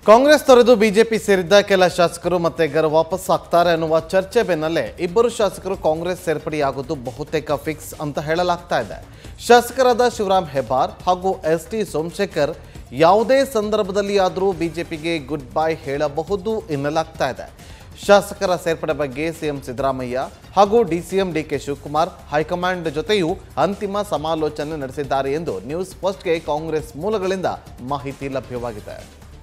ಕಾಂಗ್ರೆಸ್ ತೊರೆದು ಬಿಜೆಪಿ ಸೇರಿದ್ದ ಕೆಲ ಶಾಸಕರು ಮತ್ತೆ ಗರ್ ವಾಪಸ್ ಆಗ್ತಾರೆ ಅನ್ನುವ ಚರ್ಚೆ ಬೆನ್ನಲ್ಲೇ ಇಬ್ಬರು ಶಾಸಕರು ಕಾಂಗ್ರೆಸ್ ಸೇರ್ಪಡೆಯಾಗೋದು ಬಹುತೇಕ ಫಿಕ್ಸ್ ಅಂತ ಹೇಳಲಾಗ್ತಾ ಇದೆ ಶಾಸಕರಾದ ಶಿವರಾಮ್ ಹೆಬ್ಬಾರ್ ಹಾಗೂ ಎಸ್ ಟಿ ಸೋಮಶೇಖರ್ ಯಾವುದೇ ಸಂದರ್ಭದಲ್ಲಿ ಆದರೂ ಬಿಜೆಪಿಗೆ ಗುಡ್ ಬೈ ಹೇಳಬಹುದು ಎನ್ನಲಾಗ್ತಾ ಇದೆ ಶಾಸಕರ ಸೇರ್ಪಡೆ ಬಗ್ಗೆ ಸಿಎಂ ಸಿದ್ದರಾಮಯ್ಯ ಹಾಗೂ ಡಿಸಿಎಂ ಡಿಕೆ ಶಿವಕುಮಾರ್ ಹೈಕಮಾಂಡ್ ಜೊತೆಯೂ ಅಂತಿಮ ಸಮಾಲೋಚನೆ ನಡೆಸಿದ್ದಾರೆ ಎಂದು ನ್ಯೂಸ್ ಫಸ್ಟ್ಗೆ ಕಾಂಗ್ರೆಸ್ ಮೂಲಗಳಿಂದ ಮಾಹಿತಿ ಲಭ್ಯವಾಗಿದೆ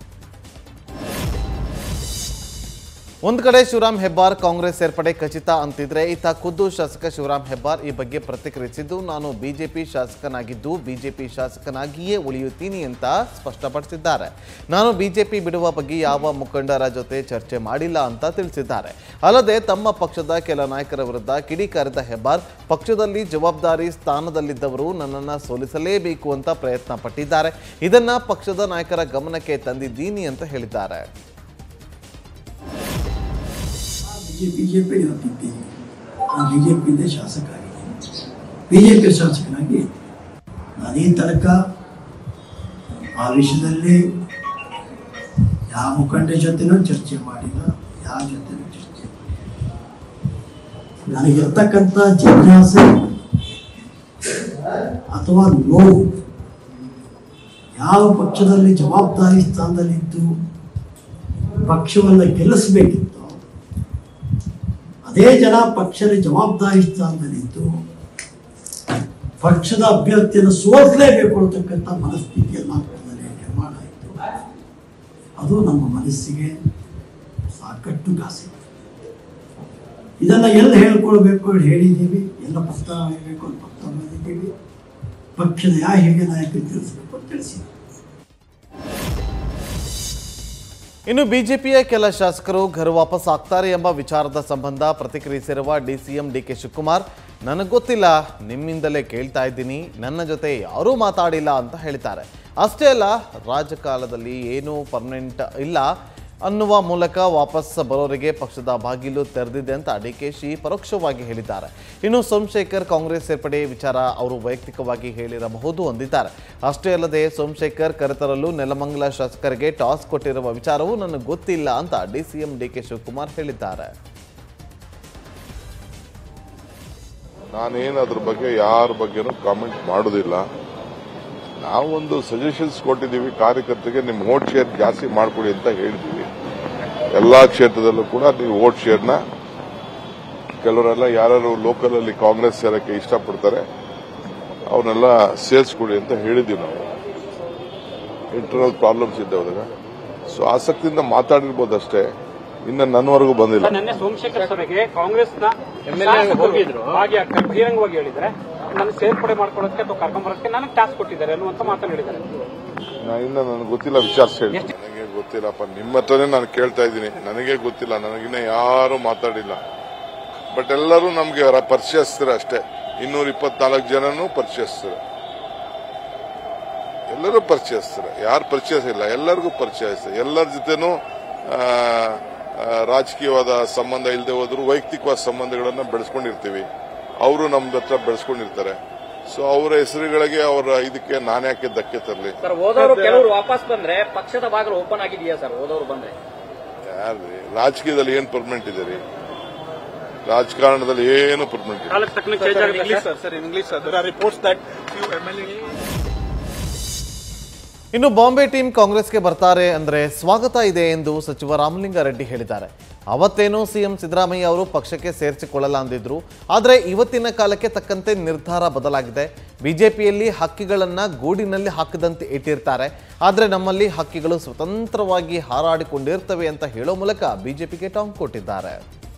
ಒಂದು ಕಡೆ ಶಿವರಾಮ್ ಹೆಬ್ಬಾರ್ ಕಾಂಗ್ರೆಸ್ ಸೇರ್ಪಡೆ ಖಚಿತ ಅಂತಿದ್ರೆ ಇತ್ತ ಖುದ್ದು ಶಾಸಕ ಶಿವರಾಮ್ ಹೆಬ್ಬಾರ್ ಈ ಬಗ್ಗೆ ಪ್ರತಿಕ್ರಿಯಿಸಿದ್ದು ನಾನು ಬಿಜೆಪಿ ಶಾಸಕನಾಗಿದ್ದು ಬಿಜೆಪಿ ಶಾಸಕನಾಗಿಯೇ ಉಳಿಯುತ್ತೀನಿ ಅಂತ ಸ್ಪಷ್ಟಪಡಿಸಿದ್ದಾರೆ ನಾನು ಬಿಜೆಪಿ ಬಿಡುವ ಬಗ್ಗೆ ಯಾವ ಮುಖಂಡರ ಜೊತೆ ಚರ್ಚೆ ಮಾಡಿಲ್ಲ ಅಂತ ತಿಳಿಸಿದ್ದಾರೆ ಅಲ್ಲದೆ ತಮ್ಮ ಪಕ್ಷದ ಕೆಲ ನಾಯಕರ ವಿರುದ್ಧ ಕಿಡಿಕಾರಿದ ಹೆಬ್ಬಾರ್ ಪಕ್ಷದಲ್ಲಿ ಜವಾಬ್ದಾರಿ ಸ್ಥಾನದಲ್ಲಿದ್ದವರು ನನ್ನನ್ನು ಸೋಲಿಸಲೇಬೇಕು ಅಂತ ಪ್ರಯತ್ನ ಪಟ್ಟಿದ್ದಾರೆ ಇದನ್ನ ಪಕ್ಷದ ನಾಯಕರ ಗಮನಕ್ಕೆ ತಂದಿದ್ದೀನಿ ಅಂತ ಹೇಳಿದ್ದಾರೆ ಬಿಜೆಪಿ ಬಿಜೆಪಿ ಇವತ್ತಿದ್ದೀನಿ ನಾನು ಬಿಜೆಪಿಯಿಂದ ಶಾಸಕ ಆಗಿದ್ದೀನಿ ಬಿಜೆಪಿ ಶಾಸಕನಾಗಿ ನಾನೇ ತನಕ ಆ ವಿಷಯದಲ್ಲಿ ಯಾವ ಮುಖಂಡ ಜೊತೆನೂ ಚರ್ಚೆ ಮಾಡಿಲ್ಲ ಯಾವ ಜೊತೆನೂ ಚರ್ಚೆ ಮಾಡಿಲ್ಲ. ನನಗಿರ್ತಕ್ಕಂಥ ಜಿಜ್ಞಾಸೆ ಅಥವಾ ನೋವು ಯಾವ ಪಕ್ಷದಲ್ಲಿ ಜವಾಬ್ದಾರಿ ಸ್ಥಾನದಲ್ಲಿದ್ದು ಪಕ್ಷವನ್ನು ಗೆಲ್ಲಿಸಬೇಕಿತ್ತು ಅದೇ ಜನ ಪಕ್ಷದ ಜವಾಬ್ದಾರಿ ಸ್ಥಾನದಲ್ಲಿದ್ದು ಪಕ್ಷದ ಅಭ್ಯರ್ಥಿಯನ್ನು ಸೋಲಿಸಲೇಬೇಕು ಅಂತಕ್ಕಂಥ ಮನಸ್ಥಿತಿ ಎಲ್ಲ ಪಕ್ಷದಲ್ಲಿ ನಿರ್ಮಾಣ ಆಯಿತು ಅದು ನಮ್ಮ ಮನಸ್ಸಿಗೆ ಸಾಕಷ್ಟು ಘಾಸಿ ಇದನ್ನ ಎಲ್ಲ ಹೇಳ್ಕೊಳ್ಬೇಕು ಹೇಳಿ ಹೇಳಿದ್ದೀವಿ ಎಲ್ಲ ಪತ್ರ ಹೇಳಬೇಕು ಅಂತ ಪತ್ರ ಮಾಡಿದ್ದೀವಿ ಪಕ್ಷದ ಯಾವ ಹಿರಿಯ ನಾಯಕರು ತಿಳಿಸ್ಬೇಕು ಅಂತ ತಿಳಿಸಿದ್ದೀವಿ ಇನ್ನು ಬಿಜೆಪಿಯ ಕೆಲ ಶಾಸಕರು ಘರ್ ವಾಪಸ್ ಆಗ್ತಾರೆ ಎಂಬ ವಿಚಾರದ ಸಂಬಂಧ ಪ್ರತಿಕ್ರಿಯಿಸಿರುವ ಡಿಸಿಎಂ ಡಿಕೆ ಶಿವಕುಮಾರ್ ನನಗೆ ಗೊತ್ತಿಲ್ಲ ನಿಮ್ಮಿಂದಲೇ ಕೇಳ್ತಾ ಇದ್ದೀನಿ ನನ್ನ ಜೊತೆ ಯಾರೂ ಮಾತಾಡಿಲ್ಲ ಅಂತ ಹೇಳ್ತಾರೆ ಅಷ್ಟೇ ಅಲ್ಲ ರಾಜಕಾಲದಲ್ಲಿ ಏನೂ ಪರ್ಮನೆಂಟ್ ಇಲ್ಲ ಅನ್ನುವ ಮೂಲಕ ವಾಪಸ್ ಬರೋರಿಗೆ ಪಕ್ಷದ ಬಾಗಿಲು ತೆರೆದಿದೆ ಅಂತ ಡಿಕೆಶಿ ಪರೋಕ್ಷವಾಗಿ ಹೇಳಿದ್ದಾರೆ ಇನ್ನು ಸೋಮಶೇಖರ್ ಕಾಂಗ್ರೆಸ್ ಸೇರ್ಪಡೆ ವಿಚಾರ ಅವರು ವೈಯಕ್ತಿಕವಾಗಿ ಹೇಳಿರಬಹುದು ಅಂದಿದ್ದಾರೆ ಅಷ್ಟೇ ಅಲ್ಲದೆ ಸೋಮಶೇಖರ್ ಕರೆತರಲು ನೆಲಮಂಗಲ ಶಾಸಕರಿಗೆ ಟಾಸ್ ಕೊಟ್ಟಿರುವ ವಿಚಾರವೂ ನನಗೆ ಗೊತ್ತಿಲ್ಲ ಅಂತ ಡಿಸಿಎಂ ಡಿಕೆ ಶಿವಕುಮಾರ್ ಹೇಳಿದ್ದಾರೆ ನಾನೇನು ಅದ್ರ ಬಗ್ಗೆ ಯಾರ ಬಗ್ಗೆನೂ ಕಾಮೆಂಟ್ ಮಾಡೋದಿಲ್ಲ ನಾವೊಂದು ಸಜೆಷನ್ಸ್ ಕೊಟ್ಟಿದ್ದೀವಿ ಕಾರ್ಯಕರ್ತರಿಗೆ ನಿಮ್ಮ ವೋಟ್ ಶೇರ್ ಜಾಸ್ತಿ ಮಾಡ್ಕೊಡಿ ಅಂತ ಹೇಳಿದ್ದೀವಿ ಎಲ್ಲಾ ಕ್ಷೇತ್ರದಲ್ಲೂ ಕೂಡ ನೀವು ವೋಟ್ ಶೇರ್ನ ಕೆಲವರೆಲ್ಲ ಯಾರು ಲೋಕಲ್ ಅಲ್ಲಿ ಕಾಂಗ್ರೆಸ್ ಸೇರಕ್ಕೆ ಇಷ್ಟಪಡ್ತಾರೆ ಅವನ್ನೆಲ್ಲ ಸೇರಿಸ್ಕೊಡಿ ಅಂತ ಹೇಳಿದ್ದೀವಿ ನಾವು ಇಂಟರ್ನಲ್ ಪ್ರಾಬ್ಲಮ್ಸ್ ಇದ್ದಾವಾಗ ಸೊ ಆಸಕ್ತಿಯಿಂದ ಮಾತಾಡಿರ್ಬೋದಷ್ಟೇ ಇನ್ನು ನನ್ನವರೆಗೂ ಬಂದಿಲ್ಲ ನಿನ್ನೆ ಸೋಮಶೇಖರ್ ಸಭೆಗೆ ಕಾಂಗ್ರೆಸ್ನ ಹೋಗಿದ್ರು ಭಾಗಿಯಾಗ್ತಾರೆ ಬಹಿರಂಗವಾಗಿ ಹೇಳಿದ್ರೆ ನನ್ನ ಸೇರ್ಪಡೆ ಮಾಡ್ಕೊಳ್ಳೋದಕ್ಕೆ ಅಥವಾ ಕರ್ಕೊಂಬರೋದಕ್ಕೆ ನನಗೆ ಟಾಸ್ಕ್ ಕೊಟ್ಟಿದ್ದಾರೆ ಅನ್ನುವಂತ ಮಾತನ್ನು ಹೇಳಿದ್ದಾರೆ ನಾ ಇನ್ನ ನನಗೆ ಗೊತ್ತಿಲ್ಲ ವಿಚಾರಿಸಿ ಹೇಳಿ ನನಗೆ ಗೊತ್ತಿಲ್ಲಪ್ಪ ನಿಮ್ಮ ಹತ್ರನೇ ನಾನು ಕೇಳ್ತಾ ಇದ್ದೀನಿ ನನಗೆ ಗೊತ್ತಿಲ್ಲ ನನಗಿನ್ನ ಯಾರು ಮಾತಾಡಿಲ್ಲ ಬಟ್ ಎಲ್ಲರೂ ನಮ್ಗೆ ಅವರ ಪರಿಚಯಿಸ್ತಾರೆ ಅಷ್ಟೇ ಇನ್ನೂರ ಇಪ್ಪತ್ನಾಲ್ಕು ಜನನು ಪರಿಚಯಿಸ್ತಾರೆ ಎಲ್ಲರೂ ಪರಿಚಯಿಸ್ತಾರೆ ಯಾರು ಪರಿಚಯ ಇಲ್ಲ ಎಲ್ಲರಿಗೂ ಪರಿಚಯಿಸ್ತಾರೆ ಎಲ್ಲರ ಜೊತೆನೂ ಆ, ಆ, ರಾಜಕೀಯವಾದ ಸಂಬಂಧ ಇಲ್ಲದೆ ಹೋದ್ರು ವೈಯಕ್ತಿಕವಾದ ಸಂಬಂಧಗಳನ್ನ ಬೆಳೆಸ್ಕೊಂಡಿರ್ತೀವಿ ಅವರು ನಮ್ಮ ಹತ್ರ ಬೆಳೆಸ್ಕೊಂಡಿರ್ತಾರೆ ಸೊ ಅವರ ಹೆಸರುಗಳಿಗೆ ಅವರ ಇದಕ್ಕೆ ನಾನ್ಯಾಕೆ ಧಕ್ಕೆ ತರಲಿ ಸರ್ ಹೋದವರು ಕೆಲವರು ವಾಪಸ್ ಬಂದ್ರೆ ಪಕ್ಷದ ಬಾಗಿಲು ಓಪನ್ ಆಗಿದೆಯಾ ಸರ್ ಹೋದವರು ಬಂದ್ರೆ ಯಾರ್ರಿ ರಾಜಕೀಯದಲ್ಲಿ ಏನ್ ಪರ್ಮನೆಂಟ್ ಇದೆ ರೀ ರಾಜಕಾರಣದಲ್ಲಿ ಏನು ಪರ್ಮನೆಂಟ್ ಇದೆ ಕಾಲಕ್ಕೆ ತಕ್ಕಂಗೆ ಚೇಂಜ್ ಆಗುತ್ತೆ English, sir. Sir, in English, sir. There are reports that few MLA. ಇನ್ನು ಬಾಂಬೆ ಟೀಮ್ ಕಾಂಗ್ರೆಸ್ಗೆ ಬರ್ತಾರೆ ಅಂದ್ರೆ ಸ್ವಾಗತ ಇದೆ ಎಂದು ಸಚಿವ ರಾಮಲಿಂಗಾರೆಡ್ಡಿ ಹೇಳಿದ್ದಾರೆ ಅವತ್ತೇನೋ ಸಿಎಂ ಸಿದ್ದರಾಮಯ್ಯ ಅವರು ಪಕ್ಷಕ್ಕೆ ಸೇರಿಸಿಕೊಳ್ಳಲ್ಲ ಅಂದಿದ್ರು ಆದರೆ ಇವತ್ತಿನ ಕಾಲಕ್ಕೆ ತಕ್ಕಂತೆ ನಿರ್ಧಾರ ಬದಲಾಗಿದೆ ಬಿಜೆಪಿಯಲ್ಲಿ ಹಕ್ಕಿಗಳನ್ನ ಗೂಡಿನಲ್ಲಿ ಹಾಕದಂತೆ ಇಟ್ಟಿರ್ತಾರೆ ಆದರೆ ನಮ್ಮಲ್ಲಿ ಹಕ್ಕಿಗಳು ಸ್ವತಂತ್ರವಾಗಿ ಹಾರಾಡಿಕೊಂಡಿರ್ತವೆ ಅಂತ ಹೇಳೋ ಮೂಲಕ ಬಿಜೆಪಿಗೆ ಟಾಂಗ್ ಕೊಟ್ಟಿದ್ದಾರೆ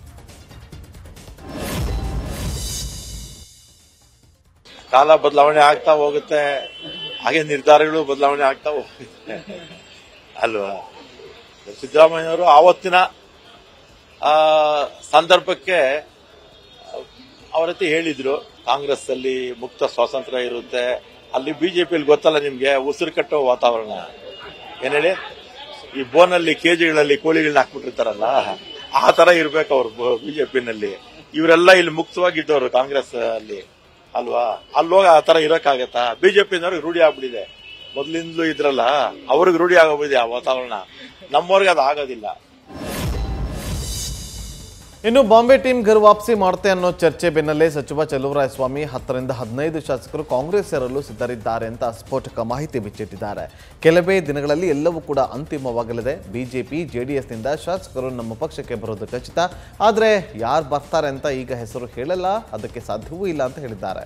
ಕಾಲ ಬದಲಾವಣೆ ಆಗ್ತಾ ಹೋಗುತ್ತೆ ಹಾಗೆ ನಿರ್ಧಾರಗಳು ಬದಲಾವಣೆ ಆಗ್ತಾ ಹೋಗುತ್ತೆ ಅಲ್ವಾ ಸಿದ್ದರಾಮಯ್ಯವರು ಆವತ್ತಿನ ಆ, ಸಂದರ್ಭಕ್ಕೆ ಅವರತ್ತೆ ಹೇಳಿದ್ರು ಕಾಂಗ್ರೆಸ್ ಅಲ್ಲಿ ಮುಕ್ತ ಸ್ವಾತಂತ್ರ್ಯ ಇರುತ್ತೆ ಅಲ್ಲಿ ಬಿಜೆಪಿಯಲ್ಲಿ ಗೊತ್ತಲ್ಲ ನಿಮ್ಗೆ ಉಸಿರು ಕಟ್ಟೋ ವಾತಾವರಣ ಏನ್ ಹೇಳಿ ಈ ಬೋನಲ್ಲಿ ಕೆಜಿಗಳಲ್ಲಿ ಕೋಳಿಗಳನ್ನ ಹಾಕ್ಬಿಟ್ಟಿರ್ತಾರಲ್ಲ ಆ ತರ ಇರ್ಬೇಕು ಅವ್ರು ಬಿಜೆಪಿನಲ್ಲಿ ಇವರೆಲ್ಲ ಇಲ್ಲಿ ಮುಕ್ತವಾಗಿದ್ದವರು ಕಾಂಗ್ರೆಸ್ ಅಲ್ಲಿ ಅಲ್ವಾ ಅಲ್ಲೋಗ ಆ ತರ ಇರಕ್ಕಾಗತ್ತಾ ಬಿಜೆಪಿನವ್ರಿಗೆ ರೂಢಿ ಆಗ್ಬಿಟ್ಟಿದೆ ಮೊದಲಿಂದಲೂ ಇದ್ರಲ್ಲ ಅವ್ರಿಗೆ ರೂಢಿ ಆಗೋಗಿದೆ ಆ ವಾತಾವರಣ ನಮ್ಮವ್ರಿಗೆ ಅದು ಆಗೋದಿಲ್ಲ ಇನ್ನು ಬಾಂಬೆ ಟೀಮ್ ಗರ್ ವಾಪಸಿ ಮಾಡುತ್ತೆ ಅನ್ನೋ ಚರ್ಚೆ ಬೆನ್ನಲ್ಲೇ ಸಚಿವ ಸ್ವಾಮಿ ಹತ್ತರಿಂದ ಹದಿನೈದು ಶಾಸಕರು ಕಾಂಗ್ರೆಸ್ ಸೇರಲು ಸಿದ್ಧರಿದ್ದಾರೆ ಅಂತ ಸ್ಫೋಟಕ ಮಾಹಿತಿ ಬಿಚ್ಚಿಟ್ಟಿದ್ದಾರೆ ಕೆಲವೇ ದಿನಗಳಲ್ಲಿ ಎಲ್ಲವೂ ಕೂಡ ಅಂತಿಮವಾಗಲಿದೆ ಬಿಜೆಪಿ ಜೆಡಿಎಸ್ನಿಂದ ಶಾಸಕರು ನಮ್ಮ ಪಕ್ಷಕ್ಕೆ ಬರೋದು ಖಚಿತ ಆದರೆ ಯಾರು ಬರ್ತಾರೆ ಅಂತ ಈಗ ಹೆಸರು ಹೇಳಲ್ಲ ಅದಕ್ಕೆ ಸಾಧ್ಯವೂ ಇಲ್ಲ ಅಂತ ಹೇಳಿದ್ದಾರೆ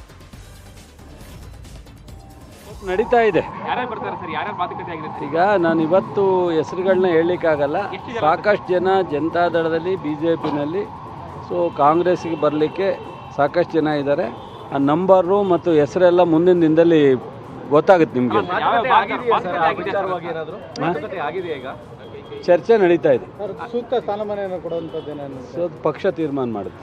ನಡೀತಾ ಇದೆ ಯಾರ್ಯಾರು ಬರ್ತಾರೆ ಸರ್ ಯಾರ್ಯಾರು ಮಾತುಕತೆ ಆಗಿದೆ ಸರ್ ಈಗ ನಾನು ಇವತ್ತು ಹೆಸರುಗಳನ್ನ ಹೇಳಲಿಕ್ಕಾಗಲ್ಲ ಸಾಕಷ್ಟು ಜನ ಜನತಾದಳದಲ್ಲಿ ಬಿ ಜೆ ಪಿನಲ್ಲಿ ಸೊ ಕಾಂಗ್ರೆಸ್ಗೆ ಬರಲಿಕ್ಕೆ ಸಾಕಷ್ಟು ಜನ ಇದ್ದಾರೆ ಆ ನಂಬರು ಮತ್ತು ಹೆಸರೆಲ್ಲ ಮುಂದಿನ ದಿನದಲ್ಲಿ ಗೊತ್ತಾಗುತ್ತೆ ನಿಮಗೆ ಚರ್ಚೆ ನಡೀತಾ ಇದೆ ಸೂಕ್ತ ಸ್ಥಾನಮಾನ ಕೊಡುವಂಥದ್ದೇನು ಸೊ ಅದು ಪಕ್ಷ ತೀರ್ಮಾನ ಮಾಡುತ್ತೆ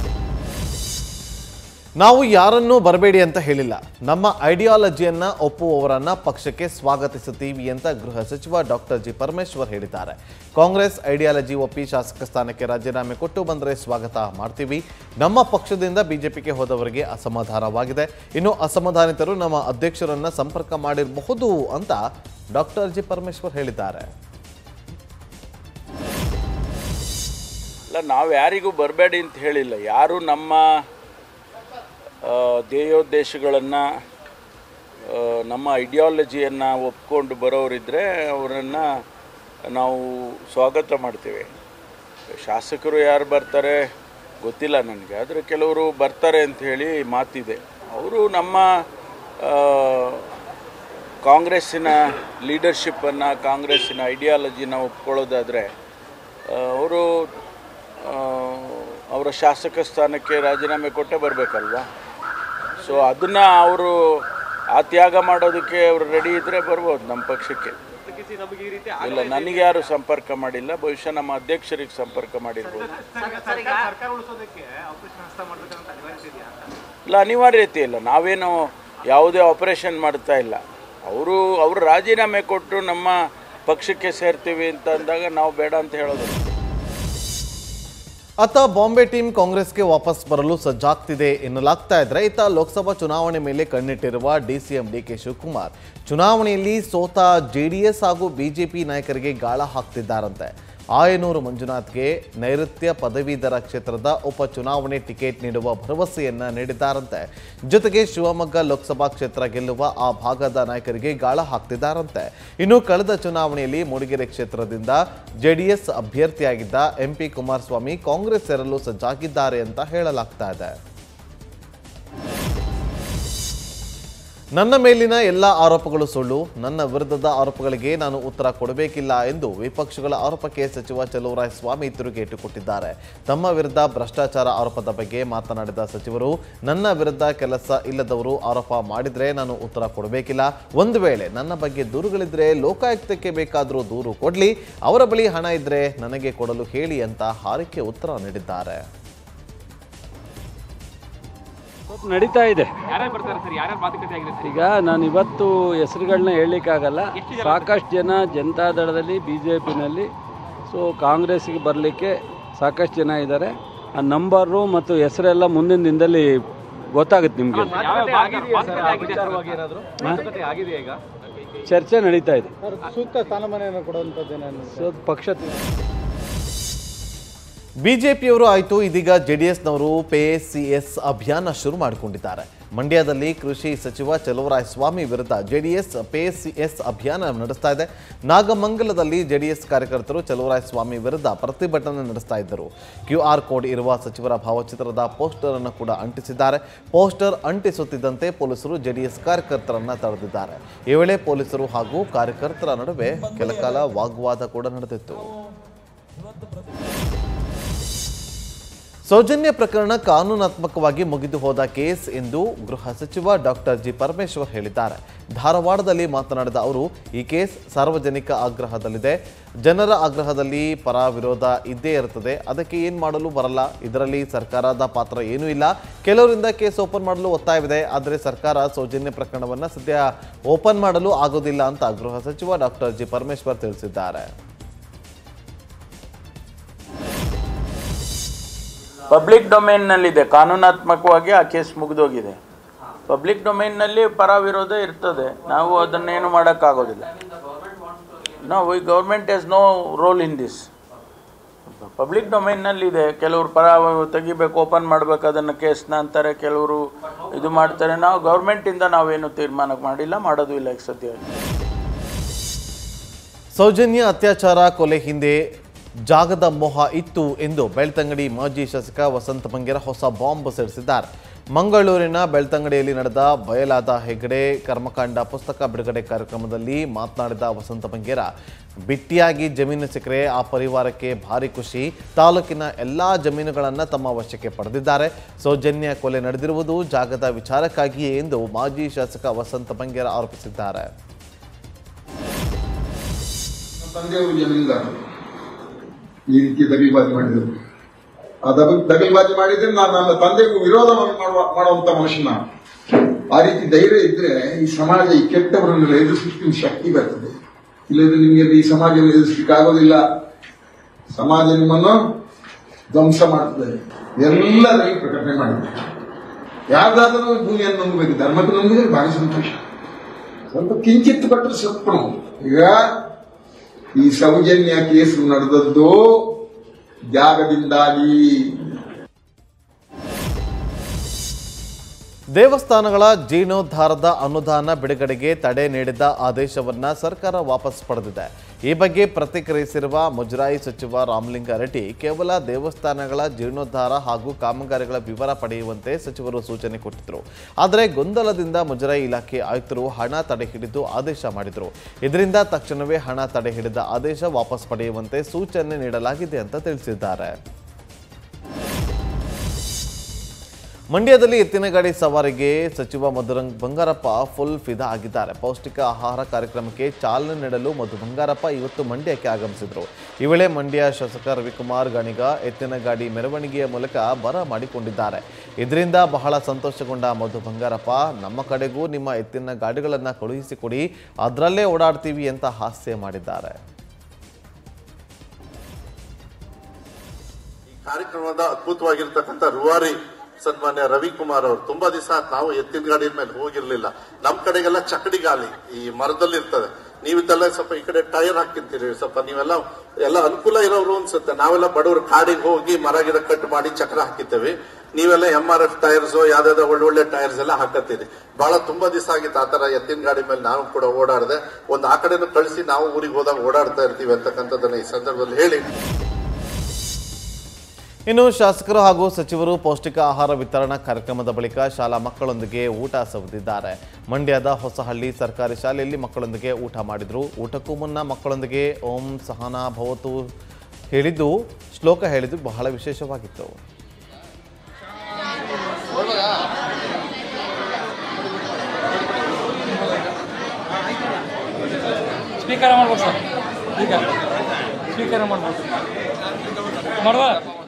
ನಾವು ಯಾರನ್ನೂ ಬರಬೇಡಿ ಅಂತ ಹೇಳಿಲ್ಲ ನಮ್ಮ ಐಡಿಯಾಲಜಿಯನ್ನ ಒಪ್ಪುವವರನ್ನ ಪಕ್ಷಕ್ಕೆ ಸ್ವಾಗತಿಸುತ್ತೀವಿ ಅಂತ ಗೃಹ ಸಚಿವ ಡಾಕ್ಟರ್ ಜಿ ಪರಮೇಶ್ವರ್ ಹೇಳಿದ್ದಾರೆ ಕಾಂಗ್ರೆಸ್ ಐಡಿಯಾಲಜಿ ಒಪ್ಪಿ ಶಾಸಕ ಸ್ಥಾನಕ್ಕೆ ರಾಜೀನಾಮೆ ಕೊಟ್ಟು ಬಂದರೆ ಸ್ವಾಗತ ಮಾಡ್ತೀವಿ ನಮ್ಮ ಪಕ್ಷದಿಂದ ಬಿಜೆಪಿಗೆ ಹೋದವರಿಗೆ ಅಸಮಾಧಾನವಾಗಿದೆ ಇನ್ನು ಅಸಮಾಧಾನಿತರು ನಮ್ಮ ಅಧ್ಯಕ್ಷರನ್ನ ಸಂಪರ್ಕ ಮಾಡಿರಬಹುದು ಅಂತ ಡಾಕ್ಟರ್ ಜಿ ಪರಮೇಶ್ವರ್ ಹೇಳಿದ್ದಾರೆ ಅಲ್ಲ ನಾವು ಯಾರಿಗೂ ಬರಬೇಡಿ ಅಂತ ಹೇಳಿಲ್ಲ ಯಾರು ನಮ್ಮ ಆ, ಧ್ಯೇಯೋದ್ದೇಶಗಳನ್ನು ನಮ್ಮ ಐಡಿಯಾಲಜಿಯನ್ನು ಒಪ್ಕೊಂಡು ಬರೋರಿದ್ದರೆ ಅವರನ್ನು ನಾವು ಸ್ವಾಗತ ಮಾಡ್ತೇವೆ ಶಾಸಕರು ಯಾರು ಬರ್ತಾರೆ ಗೊತ್ತಿಲ್ಲ ನನಗೆ ಆದರೆ ಕೆಲವರು ಬರ್ತಾರೆ ಅಂತ ಹೇಳಿ ಮಾತಿದೆ ಅವರು ನಮ್ಮ ಆ, ಕಾಂಗ್ರೆಸ್ಸಿನ ಲೀಡರ್ಶಿಪ್ಪನ್ನು ಕಾಂಗ್ರೆಸ್ಸಿನ ಐಡಿಯಾಲಜಿನ ಒಪ್ಕೊಳ್ಳೋದಾದರೆ ಅವರು ಅವರ ಶಾಸಕ ಸ್ಥಾನಕ್ಕೆ ರಾಜೀನಾಮೆ ಕೊಟ್ಟೇ ಬರಬೇಕಲ್ವಾ ಸೊ ಅದನ್ನು ಅವರು ಆ ತ್ಯಾಗ ಮಾಡೋದಕ್ಕೆ ಅವರು ರೆಡಿ ಇದ್ದರೆ ಬರ್ಬೋದು ನಮ್ಮ ಪಕ್ಷಕ್ಕೆ ಇಲ್ಲ ನನಗೆ ಯಾರು ಸಂಪರ್ಕ ಮಾಡಿಲ್ಲ ಬಹುಶಃ ನಮ್ಮ ಅಧ್ಯಕ್ಷರಿಗೆ ಸಂಪರ್ಕ ಮಾಡಿರ್ಬೋದು ಇಲ್ಲ ಅನಿವಾರ್ಯತೆ ಇಲ್ಲ ನಾವೇನು ಯಾವುದೇ ಆಪರೇಷನ್ ಮಾಡ್ತಾ ಇಲ್ಲ ಅವರು ಅವರು ರಾಜೀನಾಮೆ ಕೊಟ್ಟು ನಮ್ಮ ಪಕ್ಷಕ್ಕೆ ಸೇರ್ತೀವಿ ಅಂತ ಅಂದಾಗ ನಾವು ಬೇಡ ಅಂತ ಹೇಳೋದು ಅತ್ತ ಬಾಂಬೆ ಟೀಮ್ ಕಾಂಗ್ರೆಸ್ಗೆ ವಾಪಸ್ ಬರಲು ಸಜ್ಜಾಗ್ತಿದೆ ಎನ್ನಲಾಗ್ತಾ ಇದ್ರೆ ಇತ್ತ ಲೋಕಸಭಾ ಚುನಾವಣೆ ಮೇಲೆ ಕಣ್ಣಿಟ್ಟಿರುವ ಡಿಸಿಎಂ ಡಿಕೆ ಶಿವಕುಮಾರ್ ಚುನಾವಣೆಯಲ್ಲಿ ಸೋತ ಜೆಡಿಎಸ್ ಹಾಗೂ ಬಿಜೆಪಿ ನಾಯಕರಿಗೆ ಗಾಳ ಹಾಕ್ತಿದ್ದಾರಂತೆ ಆಯನೂರು ಮಂಜುನಾಥ್ಗೆ ನೈಋತ್ಯ ಪದವೀಧರ ಕ್ಷೇತ್ರದ ಉಪಚುನಾವಣೆ ಟಿಕೆಟ್ ನೀಡುವ ಭರವಸೆಯನ್ನ ನೀಡಿದ್ದಾರಂತೆ ಜೊತೆಗೆ ಶಿವಮೊಗ್ಗ ಲೋಕಸಭಾ ಕ್ಷೇತ್ರ ಗೆಲ್ಲುವ ಆ ಭಾಗದ ನಾಯಕರಿಗೆ ಗಾಳ ಹಾಕ್ತಿದ್ದಾರಂತೆ ಇನ್ನು ಕಳೆದ ಚುನಾವಣೆಯಲ್ಲಿ ಮೂಡಿಗೆರೆ ಕ್ಷೇತ್ರದಿಂದ ಜೆಡಿಎಸ್ ಅಭ್ಯರ್ಥಿಯಾಗಿದ್ದ ಎಂಪಿ ಕುಮಾರಸ್ವಾಮಿ ಕಾಂಗ್ರೆಸ್ ಸೇರಲು ಸಜ್ಜಾಗಿದ್ದಾರೆ ಅಂತ ಹೇಳಲಾಗ್ತಾ ಇದೆ ನನ್ನ ಮೇಲಿನ ಎಲ್ಲ ಆರೋಪಗಳು ಸುಳ್ಳು ನನ್ನ ವಿರುದ್ಧದ ಆರೋಪಗಳಿಗೆ ನಾನು ಉತ್ತರ ಕೊಡಬೇಕಿಲ್ಲ ಎಂದು ವಿಪಕ್ಷಗಳ ಆರೋಪಕ್ಕೆ ಸಚಿವ ಸ್ವಾಮಿ ತಿರುಗೇಟು ಕೊಟ್ಟಿದ್ದಾರೆ ತಮ್ಮ ವಿರುದ್ಧ ಭ್ರಷ್ಟಾಚಾರ ಆರೋಪದ ಬಗ್ಗೆ ಮಾತನಾಡಿದ ಸಚಿವರು ನನ್ನ ವಿರುದ್ಧ ಕೆಲಸ ಇಲ್ಲದವರು ಆರೋಪ ಮಾಡಿದ್ರೆ ನಾನು ಉತ್ತರ ಕೊಡಬೇಕಿಲ್ಲ ಒಂದು ವೇಳೆ ನನ್ನ ಬಗ್ಗೆ ದೂರುಗಳಿದ್ರೆ ಲೋಕಾಯುಕ್ತಕ್ಕೆ ಬೇಕಾದರೂ ದೂರು ಕೊಡ್ಲಿ ಅವರ ಬಳಿ ಹಣ ಇದ್ರೆ ನನಗೆ ಕೊಡಲು ಹೇಳಿ ಅಂತ ಹಾರಿಕೆ ಉತ್ತರ ನೀಡಿದ್ದಾರೆ ಸ್ವಲ್ಪ ನಡೀತಾ ಇದೆ ಯಾರ್ಯಾರು ಬರ್ತಾರೆ ಸರ್ ಯಾರ್ಯಾರು ಮಾತುಕತೆ ಆಗಿದೆ ಸರ್ ಈಗ ನಾನು ಇವತ್ತು ಹೆಸರುಗಳನ್ನ ಹೇಳಲಿಕ್ಕಾಗಲ್ಲ ಸಾಕಷ್ಟು ಜನ ಜನತಾದಳದಲ್ಲಿ ಬಿ ಜೆ ಪಿನಲ್ಲಿ ಸೊ ಕಾಂಗ್ರೆಸ್ಗೆ ಬರಲಿಕ್ಕೆ ಸಾಕಷ್ಟು ಜನ ಇದ್ದಾರೆ ಆ ನಂಬರು ಮತ್ತು ಹೆಸರೆಲ್ಲ ಮುಂದಿನ ದಿನದಲ್ಲಿ ಗೊತ್ತಾಗುತ್ತೆ ನಿಮಗೆ ಆಗಿದೆ ಈಗ ಚರ್ಚೆ ನಡೀತಾ ಇದೆ ಸೂಕ್ತ ಸ್ಥಾನಮಾನ ಕೊಡುವಂಥದ್ದೇನು ಸೊ ಅದು ಪಕ್ಷ ತೀರ್ಮಾನ ಬಿಜೆಪಿಯವರು ಆಯಿತು ಇದೀಗ ಜೆಡಿಎಸ್ನವರು ಪೇ ಸಿ ಎಸ್ ಅಭಿಯಾನ ಶುರು ಮಾಡಿಕೊಂಡಿದ್ದಾರೆ ಮಂಡ್ಯದಲ್ಲಿ ಕೃಷಿ ಸಚಿವ ಸ್ವಾಮಿ ವಿರುದ್ಧ ಜೆಡಿಎಸ್ ಪೇ ಸಿ ಎಸ್ ಅಭಿಯಾನ ನಡೆಸ್ತಾ ಇದೆ ನಾಗಮಂಗಲದಲ್ಲಿ ಜೆಡಿಎಸ್ ಕಾರ್ಯಕರ್ತರು ಸ್ವಾಮಿ ವಿರುದ್ಧ ಪ್ರತಿಭಟನೆ ನಡೆಸ್ತಾ ಇದ್ದರು ಕ್ಯೂ ಆರ್ ಕೋಡ್ ಇರುವ ಸಚಿವರ ಭಾವಚಿತ್ರದ ಪೋಸ್ಟರ್ ಅನ್ನು ಕೂಡ ಅಂಟಿಸಿದ್ದಾರೆ ಪೋಸ್ಟರ್ ಅಂಟಿಸುತ್ತಿದ್ದಂತೆ ಪೊಲೀಸರು ಜೆಡಿಎಸ್ ಕಾರ್ಯಕರ್ತರನ್ನ ತಡೆದಿದ್ದಾರೆ ಈ ವೇಳೆ ಪೊಲೀಸರು ಹಾಗೂ ಕಾರ್ಯಕರ್ತರ ನಡುವೆ ಕೆಲಕಾಲ ವಾಗ್ವಾದ ಕೂಡ ನಡೆದಿತ್ತು ಸೌಜನ್ಯ ಪ್ರಕರಣ ಕಾನೂನಾತ್ಮಕವಾಗಿ ಮುಗಿದು ಹೋದ ಕೇಸ್ ಎಂದು ಗೃಹ ಸಚಿವ ಡಾಕ್ಟರ್ ಜಿ ಪರಮೇಶ್ವರ್ ಹೇಳಿದ್ದಾರೆ ಧಾರವಾಡದಲ್ಲಿ ಮಾತನಾಡಿದ ಅವರು ಈ ಕೇಸ್ ಸಾರ್ವಜನಿಕ ಆಗ್ರಹದಲ್ಲಿದೆ ಜನರ ಆಗ್ರಹದಲ್ಲಿ ಪರ ವಿರೋಧ ಇದ್ದೇ ಇರುತ್ತದೆ ಅದಕ್ಕೆ ಏನು ಮಾಡಲು ಬರಲ್ಲ ಇದರಲ್ಲಿ ಸರ್ಕಾರದ ಪಾತ್ರ ಏನೂ ಇಲ್ಲ ಕೆಲವರಿಂದ ಕೇಸ್ ಓಪನ್ ಮಾಡಲು ಒತ್ತಾಯವಿದೆ ಆದರೆ ಸರ್ಕಾರ ಸೌಜನ್ಯ ಪ್ರಕರಣವನ್ನು ಸದ್ಯ ಓಪನ್ ಮಾಡಲು ಆಗೋದಿಲ್ಲ ಅಂತ ಗೃಹ ಸಚಿವ ಡಾಕ್ಟರ್ ಜಿ ಪರಮೇಶ್ವರ್ ತಿಳಿಸಿದ್ದಾರೆ ಪಬ್ಲಿಕ್ ಡೊಮೇನ್ನಲ್ಲಿದೆ ಕಾನೂನಾತ್ಮಕವಾಗಿ ಆ ಕೇಸ್ ಮುಗಿದೋಗಿದೆ ಪಬ್ಲಿಕ್ ಡೊಮೈನ್ನಲ್ಲಿ ಪರ ವಿರೋಧ ಇರ್ತದೆ ನಾವು ಅದನ್ನೇನು ಮಾಡೋಕ್ಕಾಗೋದಿಲ್ಲ no we government has no role in this public ಡೊಮೈನ್ನಲ್ಲಿ ಇದೆ ಕೆಲವರು ಪರ ತೆಗಿಬೇಕು ಓಪನ್ ಮಾಡಬೇಕು ಅದನ್ನು ಕೇಸ್ನ ಅಂತಾರೆ ಕೆಲವರು ಇದು ಮಾಡ್ತಾರೆ ನಾವು ಗೌರ್ಮೆಂಟಿಂದ ನಾವೇನು ತೀರ್ಮಾನ ಮಾಡಿಲ್ಲ ಮಾಡೋದು ಇಲ್ಲ ಈಗ ಸದ್ಯ ಸೌಜನ್ಯ ಅತ್ಯಾಚಾರ ಕೊಲೆ ಹಿಂದೆ ಜಾಗದ ಮೋಹ ಇತ್ತು ಎಂದು ಬೆಳ್ತಂಗಡಿ ಮಾಜಿ ಶಾಸಕ ವಸಂತ ಮಂಗೇರ ಹೊಸ ಬಾಂಬ್ ಸಿಡಿಸಿದ್ದಾರೆ ಮಂಗಳೂರಿನ ಬೆಳ್ತಂಗಡಿಯಲ್ಲಿ ನಡೆದ ಬಯಲಾದ ಹೆಗಡೆ ಕರ್ಮಕಾಂಡ ಪುಸ್ತಕ ಬಿಡುಗಡೆ ಕಾರ್ಯಕ್ರಮದಲ್ಲಿ ಮಾತನಾಡಿದ ವಸಂತ ಮಂಗೇರ ಬಿಟ್ಟಿಯಾಗಿ ಜಮೀನು ಸಿಕ್ಕರೆ ಆ ಪರಿವಾರಕ್ಕೆ ಭಾರಿ ಖುಷಿ ತಾಲೂಕಿನ ಎಲ್ಲಾ ಜಮೀನುಗಳನ್ನು ತಮ್ಮ ವಶಕ್ಕೆ ಪಡೆದಿದ್ದಾರೆ ಸೌಜನ್ಯ ಕೊಲೆ ನಡೆದಿರುವುದು ಜಾಗದ ವಿಚಾರಕ್ಕಾಗಿಯೇ ಎಂದು ಮಾಜಿ ಶಾಸಕ ವಸಂತ ಮಂಗೇರ ಆರೋಪಿಸಿದ್ದಾರೆ ತಂದೆಯವರು ಜಮೀನ್ದಾರರು ಈ ರೀತಿ ದಗಲ್ಬಾಜಿ ಮಾಡಿದರು ಆ ದಗ ದಗಲ್ಬಾಜಿ ಮಾಡಿದ್ರೆ ನಾನು ನನ್ನ ತಂದೆಗೂ ವಿರೋಧವನ್ನು ಮಾಡುವ ಮಾಡುವಂತ ಮನುಷ್ಯನ ಆ ರೀತಿ ಧೈರ್ಯ ಇದ್ರೆ ಈ ಸಮಾಜ ಈ ಕೆಟ್ಟವರನ್ನೆಲ್ಲ ಎದುರಿಸಲಿಕ್ಕೆ ಶಕ್ತಿ ಬರ್ತದೆ ಇಲ್ಲದ್ರೆ ನಿಮಗೆ ಈ ಸಮಾಜವನ್ನು ಎದುರಿಸಲಿಕ್ಕೆ ಆಗೋದಿಲ್ಲ ಸಮಾಜ ನಿಮ್ಮನ್ನು ಧ್ವಂಸ ಮಾಡ್ತದೆ ಎಲ್ಲರಲ್ಲಿ ಪ್ರಕಟಣೆ ಮಾಡಿದೆ ಯಾವ್ದಾದ್ರೂ ಭೂಮಿಯನ್ನು ನಂಬಬೇಕು ಧರ್ಮಕ್ಕೆ ನಂಬಿದ್ರೆ ಭಾರಿ ಸಂತೋಷ ಸ್ವಲ್ಪ ಕಿಂಚಿತ್ತು ಕೊಟ್ಟರೆ ಸ್ವಲ್ಪ ಈಗ ಈ ಸೌಜನ್ಯ ಕೇಸು ನಡೆದದ್ದು ಜಾಗದಿಂದಾಗಿ ದೇವಸ್ಥಾನಗಳ ಜೀರ್ಣೋದ್ಧಾರದ ಅನುದಾನ ಬಿಡುಗಡೆಗೆ ತಡೆ ನೀಡಿದ್ದ ಆದೇಶವನ್ನ ಸರ್ಕಾರ ವಾಪಸ್ ಪಡೆದಿದೆ ಈ ಬಗ್ಗೆ ಪ್ರತಿಕ್ರಿಯಿಸಿರುವ ಮುಜರಾಯಿ ಸಚಿವ ರಾಮಲಿಂಗಾರೆಡ್ಡಿ ಕೇವಲ ದೇವಸ್ಥಾನಗಳ ಜೀರ್ಣೋದ್ಧಾರ ಹಾಗೂ ಕಾಮಗಾರಿಗಳ ವಿವರ ಪಡೆಯುವಂತೆ ಸಚಿವರು ಸೂಚನೆ ಕೊಟ್ಟಿದ್ದರು ಆದರೆ ಗೊಂದಲದಿಂದ ಮುಜರಾಯಿ ಇಲಾಖೆ ಆಯುಕ್ತರು ಹಣ ತಡೆ ಹಿಡಿದು ಆದೇಶ ಮಾಡಿದರು ಇದರಿಂದ ತಕ್ಷಣವೇ ಹಣ ತಡೆ ಹಿಡಿದ ಆದೇಶ ವಾಪಸ್ ಪಡೆಯುವಂತೆ ಸೂಚನೆ ನೀಡಲಾಗಿದೆ ಅಂತ ತಿಳಿಸಿದ್ದಾರೆ ಮಂಡ್ಯದಲ್ಲಿ ಎತ್ತಿನ ಗಾಡಿ ಸವಾರಿಗೆ ಸಚಿವ ಮಧುರಂಗ್ ಬಂಗಾರಪ್ಪ ಫುಲ್ ಫಿದಾ ಆಗಿದ್ದಾರೆ ಪೌಷ್ಟಿಕ ಆಹಾರ ಕಾರ್ಯಕ್ರಮಕ್ಕೆ ಚಾಲನೆ ನೀಡಲು ಮಧು ಬಂಗಾರಪ್ಪ ಇವತ್ತು ಮಂಡ್ಯಕ್ಕೆ ಆಗಮಿಸಿದರು ಈ ವೇಳೆ ಮಂಡ್ಯ ಶಾಸಕ ರವಿಕುಮಾರ್ ಗಣಿಗ ಎತ್ತಿನ ಗಾಡಿ ಮೆರವಣಿಗೆಯ ಮೂಲಕ ಬರ ಮಾಡಿಕೊಂಡಿದ್ದಾರೆ ಇದರಿಂದ ಬಹಳ ಸಂತೋಷಗೊಂಡ ಮಧು ಬಂಗಾರಪ್ಪ ನಮ್ಮ ಕಡೆಗೂ ನಿಮ್ಮ ಎತ್ತಿನ ಗಾಡಿಗಳನ್ನು ಕಳುಹಿಸಿಕೊಡಿ ಅದರಲ್ಲೇ ಓಡಾಡ್ತೀವಿ ಅಂತ ಹಾಸ್ಯ ಮಾಡಿದ್ದಾರೆ ಕಾರ್ಯಕ್ರಮದ ಅದ್ಭುತವಾಗಿರ್ತಕ್ಕಂಥ ರೂವಾರಿ ಸನ್ಮಾನ್ಯ ರವಿಕುಮಾರ್ ಅವರು ತುಂಬಾ ದಿವಸ ನಾವು ಎತ್ತಿನ ಗಾಡಿ ಮೇಲೆ ಹೋಗಿರ್ಲಿಲ್ಲ ನಮ್ ಕಡೆಗೆಲ್ಲ ಚಕಡಿ ಗಾಲಿ ಈ ಮರದಲ್ಲಿ ಇರ್ತದೆ ನೀವಿದ್ದೆಲ್ಲ ಸ್ವಲ್ಪ ಈ ಕಡೆ ಟೈರ್ ಹಾಕಿರ್ತೀರಿ ಸ್ವಲ್ಪ ನೀವೆಲ್ಲ ಎಲ್ಲ ಅನುಕೂಲ ಇರೋರು ಅನ್ಸುತ್ತೆ ನಾವೆಲ್ಲ ಬಡವರು ಕಾಡಿಗೆ ಹೋಗಿ ಮರ ಗಿಡ ಕಟ್ ಮಾಡಿ ಚಕ್ರ ಹಾಕಿದ್ದೇವೆ ನೀವೆಲ್ಲ ಎಂ ಆರ್ ಎಫ್ ಟೈರ್ಸ್ ಯಾವ್ದಾವ್ದೋ ಒಳ್ಳೊಳ್ಳೆ ಟೈರ್ಸ್ ಎಲ್ಲ ಹಾಕತ್ತೀರಿ ಬಹಳ ತುಂಬಾ ದಿವಸ ಆಗಿತ್ತು ಆ ತರ ಎತ್ತಿನ ಗಾಡಿ ಮೇಲೆ ನಾವು ಕೂಡ ಓಡಾಡದೆ ಒಂದು ಆ ಕಡೆನೂ ಕಳಿಸಿ ನಾವು ಊರಿಗೆ ಹೋದಾಗ ಓಡಾಡ್ತಾ ಇರ್ತೀವಿ ಅಂತಕ್ಕಂಥದ್ದನ್ನ ಈ ಸಂದರ್ಭದಲ್ಲಿ ಹೇಳಿ ಇನ್ನು ಶಾಸಕರು ಹಾಗೂ ಸಚಿವರು ಪೌಷ್ಟಿಕ ಆಹಾರ ವಿತರಣಾ ಕಾರ್ಯಕ್ರಮದ ಬಳಿಕ ಶಾಲಾ ಮಕ್ಕಳೊಂದಿಗೆ ಊಟ ಸವಿದಿದ್ದಾರೆ ಮಂಡ್ಯದ ಹೊಸಹಳ್ಳಿ ಸರ್ಕಾರಿ ಶಾಲೆಯಲ್ಲಿ ಮಕ್ಕಳೊಂದಿಗೆ ಊಟ ಮಾಡಿದರು ಊಟಕ್ಕೂ ಮುನ್ನ ಮಕ್ಕಳೊಂದಿಗೆ ಓಂ ಸಹನಾ ಭವತು ಹೇಳಿದ್ದು ಶ್ಲೋಕ ಹೇಳಿದ್ದು ಬಹಳ ವಿಶೇಷವಾಗಿತ್ತು ಸ್ವೀಕಾರ ಮಾಡ್ಬೋದು ಸರ್ ಈಗ ಸ್ವೀಕಾರ ಮಾಡ್ಬೋದು ಮಾಡುವ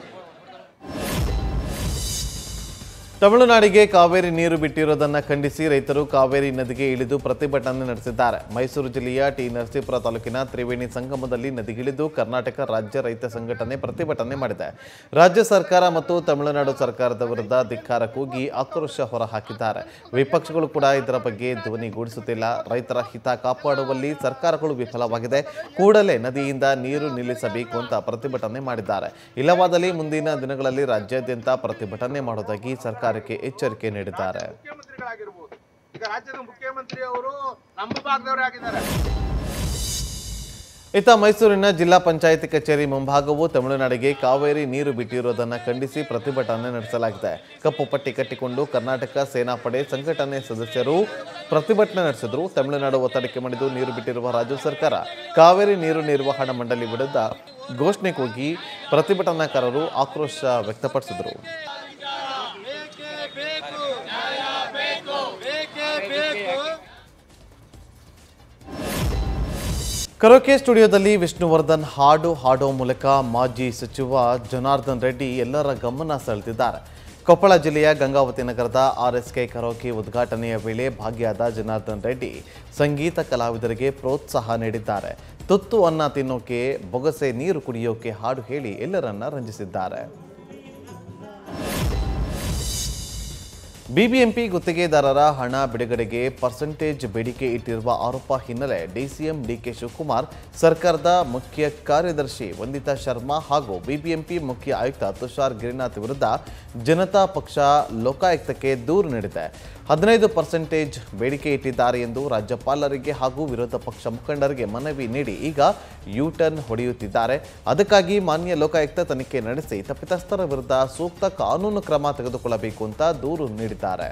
ತಮಿಳುನಾಡಿಗೆ ಕಾವೇರಿ ನೀರು ಬಿಟ್ಟಿರೋದನ್ನು ಖಂಡಿಸಿ ರೈತರು ಕಾವೇರಿ ನದಿಗೆ ಇಳಿದು ಪ್ರತಿಭಟನೆ ನಡೆಸಿದ್ದಾರೆ ಮೈಸೂರು ಜಿಲ್ಲೆಯ ಟಿ ನರಸೀಪುರ ತಾಲೂಕಿನ ತ್ರಿವೇಣಿ ಸಂಗಮದಲ್ಲಿ ನದಿಗಿಳಿದು ಕರ್ನಾಟಕ ರಾಜ್ಯ ರೈತ ಸಂಘಟನೆ ಪ್ರತಿಭಟನೆ ಮಾಡಿದೆ ರಾಜ್ಯ ಸರ್ಕಾರ ಮತ್ತು ತಮಿಳುನಾಡು ಸರ್ಕಾರದ ವಿರುದ್ಧ ಧಿಕ್ಕಾರ ಕೂಗಿ ಆಕ್ರೋಶ ಹೊರಹಾಕಿದ್ದಾರೆ ವಿಪಕ್ಷಗಳು ಕೂಡ ಇದರ ಬಗ್ಗೆ ಧ್ವನಿಗೂಡಿಸುತ್ತಿಲ್ಲ ರೈತರ ಹಿತ ಕಾಪಾಡುವಲ್ಲಿ ಸರ್ಕಾರಗಳು ವಿಫಲವಾಗಿದೆ ಕೂಡಲೇ ನದಿಯಿಂದ ನೀರು ನಿಲ್ಲಿಸಬೇಕು ಅಂತ ಪ್ರತಿಭಟನೆ ಮಾಡಿದ್ದಾರೆ ಇಲ್ಲವಾದಲ್ಲಿ ಮುಂದಿನ ದಿನಗಳಲ್ಲಿ ರಾಜ್ಯಾದ್ಯಂತ ಪ್ರತಿಭಟನೆ ಮಾಡುವುದಾಗಿ ಸರ್ಕಾರಕ್ಕೆ ಎಚ್ಚರಿಕೆ ನೀಡಿದ್ದಾರೆ ಈಗ ರಾಜ್ಯದ ಮುಖ್ಯಮಂತ್ರಿ ಅವರು ನಮ್ಮ ಭಾಗದವರೇ ಆಗಿದ್ದಾರೆ ಇತ್ತ ಮೈಸೂರಿನ ಜಿಲ್ಲಾ ಪಂಚಾಯಿತಿ ಕಚೇರಿ ಮುಂಭಾಗವೂ ತಮಿಳುನಾಡಿಗೆ ಕಾವೇರಿ ನೀರು ಬಿಟ್ಟಿರುವುದನ್ನು ಖಂಡಿಸಿ ಪ್ರತಿಭಟನೆ ನಡೆಸಲಾಗಿದೆ ಕಪ್ಪು ಪಟ್ಟಿ ಕಟ್ಟಿಕೊಂಡು ಕರ್ನಾಟಕ ಸೇನಾಪಡೆ ಸಂಘಟನೆ ಸದಸ್ಯರು ಪ್ರತಿಭಟನೆ ನಡೆಸಿದ್ರು ತಮಿಳುನಾಡು ಒತ್ತಡಕ್ಕೆ ಮಣಿದು ನೀರು ಬಿಟ್ಟಿರುವ ರಾಜ್ಯ ಸರ್ಕಾರ ಕಾವೇರಿ ನೀರು ನಿರ್ವಹಣಾ ಮಂಡಳಿ ವಿರುದ್ಧ ಘೋಷಣೆ ಕೂಗಿ ಪ್ರತಿಭಟನಾಕಾರರು ಆಕ್ರೋಶ ವ್ಯಕ್ತಪಡಿಸಿದರು ಕರೋಕೆ ಸ್ಟುಡಿಯೋದಲ್ಲಿ ವಿಷ್ಣುವರ್ಧನ್ ಹಾಡು ಹಾಡೋ ಮೂಲಕ ಮಾಜಿ ಸಚಿವ ಜನಾರ್ದನ್ ರೆಡ್ಡಿ ಎಲ್ಲರ ಗಮನ ಸೆಳೆದಿದ್ದಾರೆ ಕೊಪ್ಪಳ ಜಿಲ್ಲೆಯ ಗಂಗಾವತಿ ನಗರದ ಆರ್ಎಸ್ಕೆ ಕರೋಕೆ ಉದ್ಘಾಟನೆಯ ವೇಳೆ ಭಾಗಿಯಾದ ಜನಾರ್ದನ್ ರೆಡ್ಡಿ ಸಂಗೀತ ಕಲಾವಿದರಿಗೆ ಪ್ರೋತ್ಸಾಹ ನೀಡಿದ್ದಾರೆ ತುತ್ತು ಅನ್ನ ತಿನ್ನೋಕೆ ಬೊಗಸೆ ನೀರು ಕುಡಿಯೋಕೆ ಹಾಡು ಹೇಳಿ ಎಲ್ಲರನ್ನ ರಂಜಿಸಿದ್ದಾರೆ ಬಿಬಿಎಂಪಿ ಗುತ್ತಿಗೆದಾರರ ಹಣ ಬಿಡುಗಡೆಗೆ ಪರ್ಸೆಂಟೇಜ್ ಬೇಡಿಕೆ ಇಟ್ಟಿರುವ ಆರೋಪ ಹಿನ್ನೆಲೆ ಡಿಸಿಎಂ ಡಿಕೆ ಶಿವಕುಮಾರ್ ಸರ್ಕಾರದ ಮುಖ್ಯ ಕಾರ್ಯದರ್ಶಿ ವಂದಿತಾ ಶರ್ಮಾ ಹಾಗೂ ಬಿಬಿಎಂಪಿ ಮುಖ್ಯ ಆಯುಕ್ತ ತುಷಾರ್ ಗಿರಿನಾಥ್ ವಿರುದ್ಧ ಜನತಾ ಪಕ್ಷ ಲೋಕಾಯುಕ್ತಕ್ಕೆ ದೂರು ನೀಡಿದೆ ಹದಿನೈದು ಪರ್ಸೆಂಟೇಜ್ ಬೇಡಿಕೆ ಇಟ್ಟಿದ್ದಾರೆ ಎಂದು ರಾಜ್ಯಪಾಲರಿಗೆ ಹಾಗೂ ವಿರೋಧ ಪಕ್ಷ ಮುಖಂಡರಿಗೆ ಮನವಿ ನೀಡಿ ಈಗ ಯು ಟರ್ನ್ ಹೊಡೆಯುತ್ತಿದ್ದಾರೆ ಅದಕ್ಕಾಗಿ ಮಾನ್ಯ ಲೋಕಾಯುಕ್ತ ತನಿಖೆ ನಡೆಸಿ ತಪ್ಪಿತಸ್ಥರ ವಿರುದ್ಧ ಸೂಕ್ತ ಕಾನೂನು ಕ್ರಮ ತೆಗೆದುಕೊಳ್ಳಬೇಕು ಅಂತ ದೂರು ನೀಡಿದ್ದಾರೆ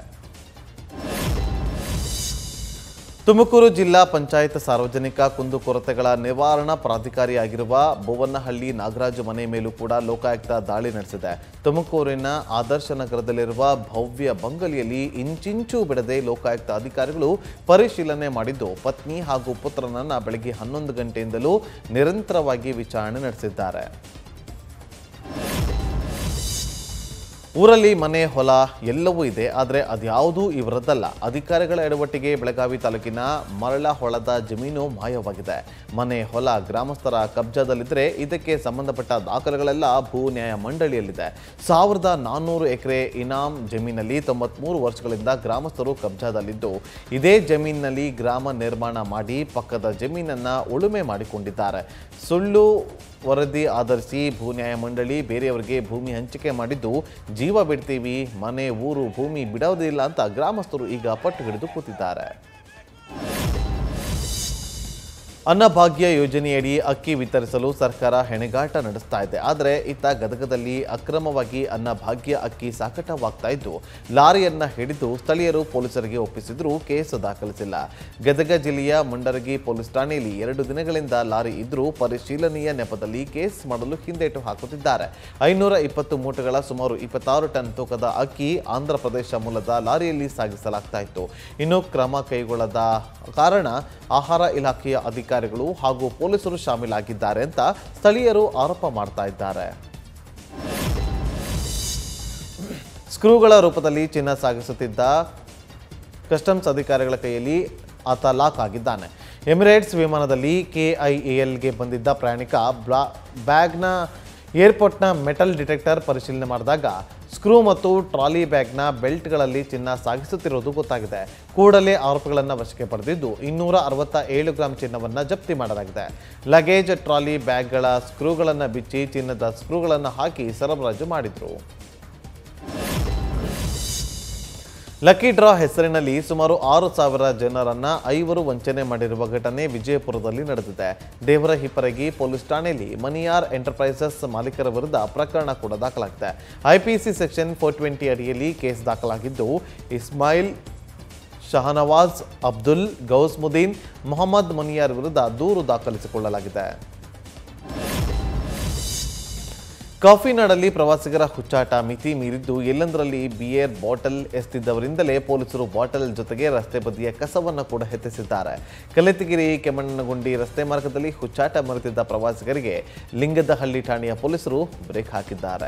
ತುಮಕೂರು ಜಿಲ್ಲಾ ಪಂಚಾಯತ್ ಸಾರ್ವಜನಿಕ ಕುಂದುಕೊರತೆಗಳ ನಿವಾರಣಾ ಪ್ರಾಧಿಕಾರಿಯಾಗಿರುವ ಭುವನಹಳ್ಳಿ ನಾಗರಾಜು ಮನೆ ಮೇಲೂ ಕೂಡ ಲೋಕಾಯುಕ್ತ ದಾಳಿ ನಡೆಸಿದೆ ತುಮಕೂರಿನ ಆದರ್ಶ ನಗರದಲ್ಲಿರುವ ಭವ್ಯ ಬಂಗಲಿಯಲ್ಲಿ ಇಂಚಿಂಚೂ ಬಿಡದೆ ಲೋಕಾಯುಕ್ತ ಅಧಿಕಾರಿಗಳು ಪರಿಶೀಲನೆ ಮಾಡಿದ್ದು ಪತ್ನಿ ಹಾಗೂ ಪುತ್ರನನ್ನ ಬೆಳಗ್ಗೆ ಹನ್ನೊಂದು ಗಂಟೆಯಿಂದಲೂ ನಿರಂತರವಾಗಿ ವಿಚಾರಣೆ ನಡೆಸಿದ್ದಾರೆ ಊರಲ್ಲಿ ಮನೆ ಹೊಲ ಎಲ್ಲವೂ ಇದೆ ಆದರೆ ಅದ್ಯಾವುದೂ ಇವರದ್ದಲ್ಲ ಅಧಿಕಾರಿಗಳ ಎಡವಟ್ಟಿಗೆ ಬೆಳಗಾವಿ ತಾಲೂಕಿನ ಮರಳಹೊಳದ ಜಮೀನು ಮಾಯವಾಗಿದೆ ಮನೆ ಹೊಲ ಗ್ರಾಮಸ್ಥರ ಕಬ್ಜಾದಲ್ಲಿದ್ದರೆ ಇದಕ್ಕೆ ಸಂಬಂಧಪಟ್ಟ ದಾಖಲೆಗಳೆಲ್ಲ ಭೂ ನ್ಯಾಯ ಮಂಡಳಿಯಲ್ಲಿದೆ ಸಾವಿರದ ನಾನ್ನೂರು ಎಕರೆ ಇನಾಮ್ ಜಮೀನಲ್ಲಿ ತೊಂಬತ್ಮೂರು ವರ್ಷಗಳಿಂದ ಗ್ರಾಮಸ್ಥರು ಕಬ್ಜಾದಲ್ಲಿದ್ದು ಇದೇ ಜಮೀನಿನಲ್ಲಿ ಗ್ರಾಮ ನಿರ್ಮಾಣ ಮಾಡಿ ಪಕ್ಕದ ಜಮೀನನ್ನ ಉಳುಮೆ ಮಾಡಿಕೊಂಡಿದ್ದಾರೆ ಸುಳ್ಳು ವರದಿ ಆಧರಿಸಿ ಭೂ ನ್ಯಾಯ ಮಂಡಳಿ ಬೇರೆಯವರಿಗೆ ಭೂಮಿ ಹಂಚಿಕೆ ಮಾಡಿದ್ದು ಜೀವ ಬಿಡ್ತೀವಿ ಮನೆ ಊರು ಭೂಮಿ ಬಿಡೋದಿಲ್ಲ ಅಂತ ಗ್ರಾಮಸ್ಥರು ಈಗ ಪಟ್ಟು ಹಿಡಿದು ಕೂತಿದ್ದಾರೆ ಅನ್ನಭಾಗ್ಯ ಯೋಜನೆಯಡಿ ಅಕ್ಕಿ ವಿತರಿಸಲು ಸರ್ಕಾರ ಹೆಣೆಗಾಟ ನಡೆಸ್ತಾ ಇದೆ ಆದರೆ ಇತ್ತ ಗದಗದಲ್ಲಿ ಅಕ್ರಮವಾಗಿ ಅನ್ನಭಾಗ್ಯ ಅಕ್ಕಿ ಸಾಕಟವಾಗ್ತಾ ಇದ್ದು ಲಾರಿಯನ್ನ ಹಿಡಿದು ಸ್ಥಳೀಯರು ಪೊಲೀಸರಿಗೆ ಒಪ್ಪಿಸಿದ್ರು ಕೇಸ್ ದಾಖಲಿಸಿಲ್ಲ ಗದಗ ಜಿಲ್ಲೆಯ ಮುಂಡರಗಿ ಪೊಲೀಸ್ ಠಾಣೆಯಲ್ಲಿ ಎರಡು ದಿನಗಳಿಂದ ಲಾರಿ ಇದ್ರೂ ಪರಿಶೀಲನೆಯ ನೆಪದಲ್ಲಿ ಕೇಸ್ ಮಾಡಲು ಹಿಂದೇಟು ಹಾಕುತ್ತಿದ್ದಾರೆ ಐನೂರ ಇಪ್ಪತ್ತು ಮೂಟಗಳ ಸುಮಾರು ಇಪ್ಪತ್ತಾರು ಟನ್ ತೂಕದ ಅಕ್ಕಿ ಆಂಧ್ರ ಪ್ರದೇಶ ಮೂಲದ ಲಾರಿಯಲ್ಲಿ ಸಾಗಿಸಲಾಗ್ತಾ ಇತ್ತು ಇನ್ನು ಕ್ರಮ ಕೈಗೊಳ್ಳದ ಕಾರಣ ಆಹಾರ ಇಲಾಖೆಯ ಅಧಿಕಾರಿಗಳು ಹಾಗೂ ಪೊಲೀಸರು ಶಾಮೀಲಾಗಿದ್ದಾರೆ ಅಂತ ಸ್ಥಳೀಯರು ಆರೋಪ ಮಾಡ್ತಾ ಇದ್ದಾರೆ ಸ್ಕ್ರೂಗಳ ರೂಪದಲ್ಲಿ ಚಿನ್ನ ಸಾಗಿಸುತ್ತಿದ್ದ ಕಸ್ಟಮ್ಸ್ ಅಧಿಕಾರಿಗಳ ಕೈಯಲ್ಲಿ ಆತ ಲಾಕ್ ಆಗಿದ್ದಾನೆ ಎಮಿರೇಟ್ಸ್ ವಿಮಾನದಲ್ಲಿ ಕೆಐಎಎಲ್ಗೆ ಬಂದಿದ್ದ ಪ್ರಯಾಣಿಕ ಬ್ಲಾ ಬ್ಯಾಗ್ನ ಏರ್ಪೋರ್ಟ್ನ ಮೆಟಲ್ ಡಿಟೆಕ್ಟರ್ ಪರಿಶೀಲನೆ ಮಾಡಿದಾಗ ಸ್ಕ್ರೂ ಮತ್ತು ಟ್ರಾಲಿ ಬ್ಯಾಗ್ನ ಬೆಲ್ಟ್ಗಳಲ್ಲಿ ಚಿನ್ನ ಸಾಗಿಸುತ್ತಿರುವುದು ಗೊತ್ತಾಗಿದೆ ಕೂಡಲೇ ಆರೋಪಿಗಳನ್ನು ವಶಕ್ಕೆ ಪಡೆದಿದ್ದು ಇನ್ನೂರ ಅರವತ್ತ ಏಳು ಗ್ರಾಂ ಚಿನ್ನವನ್ನು ಜಪ್ತಿ ಮಾಡಲಾಗಿದೆ ಲಗೇಜ್ ಟ್ರಾಲಿ ಬ್ಯಾಗ್ಗಳ ಸ್ಕ್ರೂಗಳನ್ನು ಬಿಚ್ಚಿ ಚಿನ್ನದ ಸ್ಕ್ರೂಗಳನ್ನು ಹಾಕಿ ಸರಬರಾಜು ಮಾಡಿದ್ರು ಲಕ್ಕಿ ಡ್ರಾ ಹೆಸರಿನಲ್ಲಿ ಸುಮಾರು ಆರು ಸಾವಿರ ಜನರನ್ನ ಐವರು ವಂಚನೆ ಮಾಡಿರುವ ಘಟನೆ ವಿಜಯಪುರದಲ್ಲಿ ನಡೆದಿದೆ ದೇವರ ಹಿಪ್ಪರಗಿ ಪೊಲೀಸ್ ಠಾಣೆಯಲ್ಲಿ ಮನಿಯಾರ್ ಎಂಟರ್ಪ್ರೈಸಸ್ ಮಾಲೀಕರ ವಿರುದ್ಧ ಪ್ರಕರಣ ಕೂಡ ದಾಖಲಾಗಿದೆ ಐಪಿಸಿ ಸೆಕ್ಷನ್ ಫೋರ್ ಟ್ವೆಂಟಿ ಅಡಿಯಲ್ಲಿ ಕೇಸ್ ದಾಖಲಾಗಿದ್ದು ಇಸ್ಮಾಯಿಲ್ ಶಹನವಾಜ್ ಅಬ್ದುಲ್ ಗೌಸ್ಮುದ್ದೀನ್ ಮೊಹಮ್ಮದ್ ಮನಿಯಾರ್ ವಿರುದ್ಧ ದೂರು ದಾಖಲಿಸಿಕೊಳ್ಳಲಾಗಿದೆ ಕಾಫಿನಾಡಲ್ಲಿ ಪ್ರವಾಸಿಗರ ಹುಚ್ಚಾಟ ಮಿತಿ ಮೀರಿದ್ದು ಎಲ್ಲೆಂದರಲ್ಲಿ ಬಿಯರ್ ಬಾಟಲ್ ಎಸ್ತಿದ್ದವರಿಂದಲೇ ಪೊಲೀಸರು ಬಾಟಲ್ ಜೊತೆಗೆ ರಸ್ತೆ ಬದಿಯ ಕಸವನ್ನು ಕೂಡ ಎತ್ತಿಸಿದ್ದಾರೆ ಕಲೆತಿಗಿರಿ ಕೆಮ್ಮಣ್ಣಗುಂಡಿ ರಸ್ತೆ ಮಾರ್ಗದಲ್ಲಿ ಹುಚ್ಚಾಟ ಮರೆತಿದ್ದ ಪ್ರವಾಸಿಗರಿಗೆ ಲಿಂಗದಹಳ್ಳಿ ಠಾಣೆಯ ಪೊಲೀಸರು ಬ್ರೇಕ್ ಹಾಕಿದ್ದಾರೆ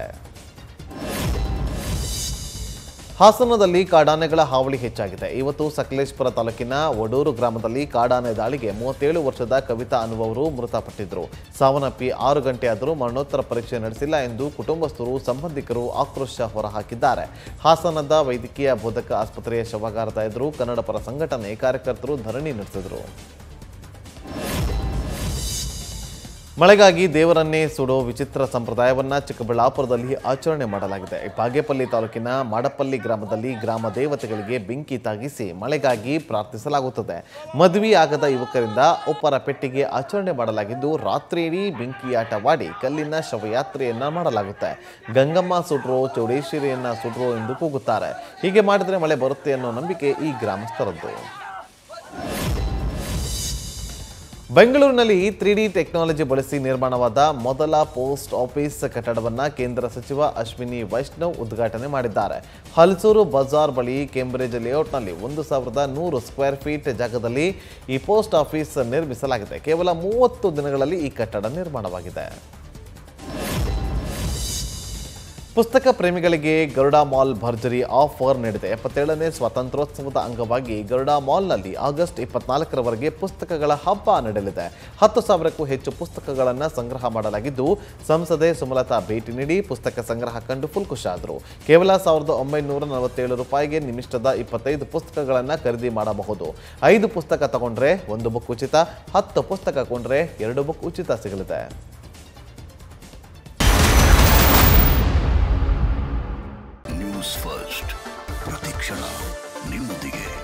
ಹಾಸನದಲ್ಲಿ ಕಾಡಾನೆಗಳ ಹಾವಳಿ ಹೆಚ್ಚಾಗಿದೆ ಇವತ್ತು ಸಕಲೇಶ್ಪುರ ತಾಲೂಕಿನ ವಡೂರು ಗ್ರಾಮದಲ್ಲಿ ಕಾಡಾನೆ ದಾಳಿಗೆ ಮೂವತ್ತೇಳು ವರ್ಷದ ಕವಿತಾ ಅನುಭವರು ಮೃತಪಟ್ಟಿದ್ದರು ಸಾವನ್ನಪ್ಪಿ ಆರು ಗಂಟೆ ಆದರೂ ಮರಣೋತ್ತರ ಪರೀಕ್ಷೆ ನಡೆಸಿಲ್ಲ ಎಂದು ಕುಟುಂಬಸ್ಥರು ಸಂಬಂಧಿಕರು ಆಕ್ರೋಶ ಹೊರಹಾಕಿದ್ದಾರೆ ಹಾಸನದ ವೈದ್ಯಕೀಯ ಬೋಧಕ ಆಸ್ಪತ್ರೆಯ ಶವಾಗಾರದ ಎದುರು ಕನ್ನಡ ಪರ ಸಂಘಟನೆ ಕಾರ್ಯಕರ್ತರು ಧರಣಿ ನಡೆಸಿದರು ಮಳೆಗಾಗಿ ದೇವರನ್ನೇ ಸುಡೋ ವಿಚಿತ್ರ ಸಂಪ್ರದಾಯವನ್ನ ಚಿಕ್ಕಬಳ್ಳಾಪುರದಲ್ಲಿ ಆಚರಣೆ ಮಾಡಲಾಗಿದೆ ಬಾಗೇಪಲ್ಲಿ ತಾಲೂಕಿನ ಮಾಡಪಲ್ಲಿ ಗ್ರಾಮದಲ್ಲಿ ಗ್ರಾಮ ದೇವತೆಗಳಿಗೆ ಬೆಂಕಿ ತಾಗಿಸಿ ಮಳೆಗಾಗಿ ಪ್ರಾರ್ಥಿಸಲಾಗುತ್ತದೆ ಮದುವೆ ಆಗದ ಯುವಕರಿಂದ ಒಬ್ಬರ ಪೆಟ್ಟಿಗೆ ಆಚರಣೆ ಮಾಡಲಾಗಿದ್ದು ರಾತ್ರಿಯಿಡೀ ಬೆಂಕಿಯಾಟವಾಡಿ ಕಲ್ಲಿನ ಶವಯಾತ್ರೆಯನ್ನ ಮಾಡಲಾಗುತ್ತೆ ಗಂಗಮ್ಮ ಸುಡ್ರೋ ಚೌಡೇಶ್ವರಿಯನ್ನ ಸುಡ್ರೋ ಎಂದು ಕೂಗುತ್ತಾರೆ ಹೀಗೆ ಮಾಡಿದರೆ ಮಳೆ ಬರುತ್ತೆ ಅನ್ನೋ ನಂಬಿಕೆ ಈ ಗ್ರಾಮಸ್ಥರದ್ದು ಬೆಂಗಳೂರಿನಲ್ಲಿ ತ್ರೀ ಡಿ ಟೆಕ್ನಾಲಜಿ ಬಳಸಿ ನಿರ್ಮಾಣವಾದ ಮೊದಲ ಪೋಸ್ಟ್ ಆಫೀಸ್ ಕಟ್ಟಡವನ್ನು ಕೇಂದ್ರ ಸಚಿವ ಅಶ್ವಿನಿ ವೈಷ್ಣವ್ ಉದ್ಘಾಟನೆ ಮಾಡಿದ್ದಾರೆ ಹಲಸೂರು ಬಜಾರ್ ಬಳಿ ಕೇಂಬ್ರಿಡ್ಜ್ ಲೇಔಟ್ನಲ್ಲಿ ಒಂದು ಸಾವಿರದ ನೂರು ಸ್ಕ್ವೇರ್ ಫೀಟ್ ಜಾಗದಲ್ಲಿ ಈ ಪೋಸ್ಟ್ ಆಫೀಸ್ ನಿರ್ಮಿಸಲಾಗಿದೆ ಕೇವಲ ಮೂವತ್ತು ದಿನಗಳಲ್ಲಿ ಈ ಕಟ್ಟಡ ನಿರ್ಮಾಣವಾಗಿದೆ ಪುಸ್ತಕ ಪ್ರೇಮಿಗಳಿಗೆ ಗರುಡಾ ಮಾಲ್ ಭರ್ಜರಿ ಆಫರ್ ನೀಡಿದೆ ಎಪ್ಪತ್ತೇಳನೇ ಸ್ವಾತಂತ್ರ್ಯೋತ್ಸವದ ಅಂಗವಾಗಿ ಗರುಡಾ ಮಾಲ್ನಲ್ಲಿ ಆಗಸ್ಟ್ ಇಪ್ಪತ್ನಾಲ್ಕರವರೆಗೆ ಪುಸ್ತಕಗಳ ಹಬ್ಬ ನಡೆಯಲಿದೆ ಹತ್ತು ಸಾವಿರಕ್ಕೂ ಹೆಚ್ಚು ಪುಸ್ತಕಗಳನ್ನು ಸಂಗ್ರಹ ಮಾಡಲಾಗಿದ್ದು ಸಂಸದೆ ಸುಮಲತಾ ಭೇಟಿ ನೀಡಿ ಪುಸ್ತಕ ಸಂಗ್ರಹ ಕಂಡು ಫುಲ್ ಖುಷಿಯಾದರು ಕೇವಲ ಸಾವಿರದ ಒಂಬೈನೂರ ನಲವತ್ತೇಳು ರೂಪಾಯಿಗೆ ನಿಮಿಷದ ಇಪ್ಪತ್ತೈದು ಪುಸ್ತಕಗಳನ್ನು ಖರೀದಿ ಮಾಡಬಹುದು ಐದು ಪುಸ್ತಕ ತಗೊಂಡ್ರೆ ಒಂದು ಬುಕ್ ಉಚಿತ ಹತ್ತು ಪುಸ್ತಕ ಕೊಂಡ್ರೆ ಎರಡು ಬುಕ್ ಉಚಿತ ಸಿಗಲಿದೆ ನ್ಯೂಸ್ ಫಸ್ಟ್ ಪ್ರತಿಕ್ಷಣ ನಿಮ್ಮೊಂದಿಗೆ